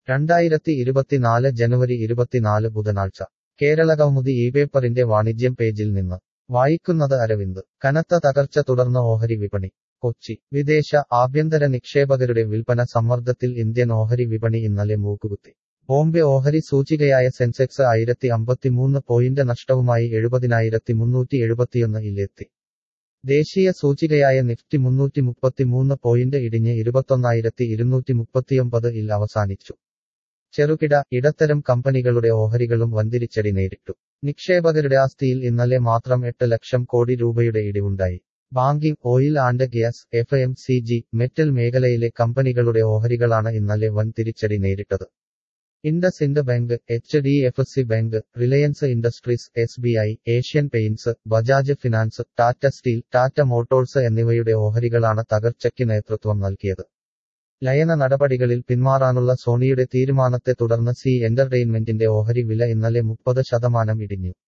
രണ്ടായിരത്തി ഇരുപത്തിനാല് ജനുവരി ഇരുപത്തിനാല് ബുധനാഴ്ച കേരള കൗമുദി ഈ പേപ്പറിന്റെ വാണിജ്യം പേജിൽ നിന്ന് വായിക്കുന്നത് അരവിന്ദ് കനത്ത തകർച്ച തുടർന്ന് ഓഹരി വിപണി കൊച്ചി വിദേശ ആഭ്യന്തര നിക്ഷേപകരുടെ വിൽപ്പന സമ്മർദ്ദത്തിൽ ഇന്ത്യൻ ഓഹരി വിപണി ഇന്നലെ മൂക്കുകുത്തി ബോംബെ ഓഹരി സൂചികയായ സെൻസെക്സ് ആയിരത്തി അമ്പത്തിമൂന്ന് പോയിന്റ് നഷ്ടവുമായി എഴുപതിനായിരത്തി മുന്നൂറ്റി എഴുപത്തിയൊന്ന് ഇലെത്തി ദേശീയ സൂചികയായ നിഫ്റ്റി മുന്നൂറ്റി മുപ്പത്തിമൂന്ന് പോയിന്റ് ഇടിഞ്ഞ് ഇരുപത്തൊന്നായിരത്തി ഇരുന്നൂറ്റി മുപ്പത്തിയൊമ്പത് ഇൽ അവസാനിച്ചു ചെറുകിട ഇടത്തരം കമ്പനികളുടെ ഓഹരികളും വൻതിരിച്ചടി നേരിട്ടു നിക്ഷേപകരുടെ ആസ്തിയിൽ ഇന്നലെ മാത്രം എട്ട് ലക്ഷം കോടി രൂപയുടെ ഇടിവുണ്ടായി banking oil and gas F M C G metal മേഖലയിലെ കമ്പനികളുടെ ഓഹരികളാണ് ഇന്നലെ വൻ തിരിച്ചടി നേരിട്ടത് IndusInd bank H D F C bank Reliance industries S B I Asian paints Bajaj finance Tata steel Tata motors എന്നിവയുടെ ഓഹരികളാണ് തകർച്ചയ്ക്ക് നേതൃത്വം നൽകിയത് ലയന നടപടികളിൽ പിന്മാറാനുള്ള സോണിയുടെ തീരുമാനത്തെ തുടർന്ന് സി എന്റർടൈൻമെന്റിന്റെ ഓഹരി വില ഇന്നലെ മുപ്പത് ശതമാനം ഇടിഞ്ഞു